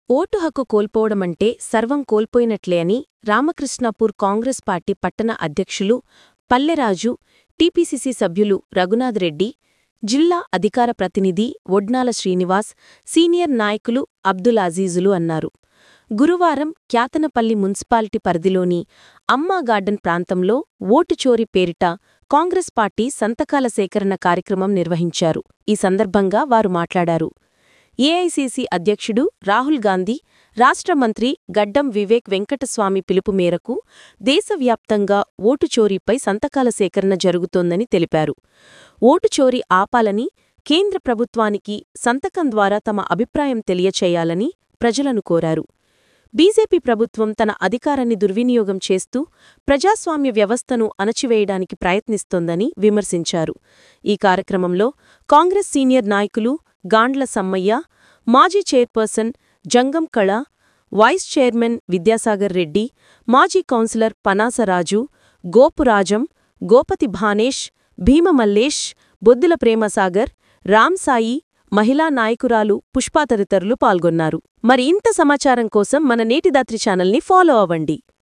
vote హక్కు కోల్పోవడమంటే సర్వం కోల్పోయినట్లే అని రామకృష్ణాపూర్ కాంగ్రెస్ పార్టీ పట్టణ అధ్యక్షులు పల్లెరాజు టీపీసీసీ సభ్యులు రఘునాథ్ రెడ్డి జిల్లా అధికార ప్రతినిధి ఒడ్నాల శ్రీనివాస్ సీనియర్ నాయకులు అబ్దుల్ అజీజులు అన్నారు గురువారం క్యాతనపల్లి మున్సిపాలిటీ పరిధిలోని అమ్మా గార్డెన్ ప్రాంతంలో ఓటు చోరీ పేరిట కాంగ్రెస్ పార్టీ సంతకాల సేకరణ కార్యక్రమం నిర్వహించారు ఈ సందర్భంగా వారు మాట్లాడారు ఏఐసీసీ అధ్యక్షుడు రాహుల్ గాంధీ రాష్ట్ర మంత్రి గడ్డం వివేక్ వెంకటస్వామి పిలుపు మేరకు దేశవ్యాప్తంగా ఓటు చోరీపై సంతకాల సేకరణ జరుగుతోందని తెలిపారు ఓటు చోరీ ఆపాలని కేంద్ర ప్రభుత్వానికి సంతకం ద్వారా తమ అభిప్రాయం తెలియచేయాలని ప్రజలను కోరారు బీజేపీ ప్రభుత్వం తన అధికారాన్ని దుర్వినియోగం చేస్తూ ప్రజాస్వామ్య వ్యవస్థను అణచివేయడానికి ప్రయత్నిస్తోందని విమర్శించారు ఈ కార్యక్రమంలో కాంగ్రెస్ సీనియర్ నాయకులు గాండ్ల సమ్మయ్య మాజీ చైర్పర్సన్ జంగం కళ వైస్ చైర్మన్ విద్యాసాగర్ రెడ్డి మాజీ కౌన్సిలర్ పనాసరాజు గోపురాజం గోపతి భానేష్ భీమమల్లేష్ బొద్దుల ప్రేమసాగర్ రామ్సాయి మహిళా నాయకురాలు పుష్పా తదితరులు పాల్గొన్నారు మరి ఇంత సమాచారం కోసం మన నేటిదాత్రి ఛానల్ని ఫాలో అవ్వండి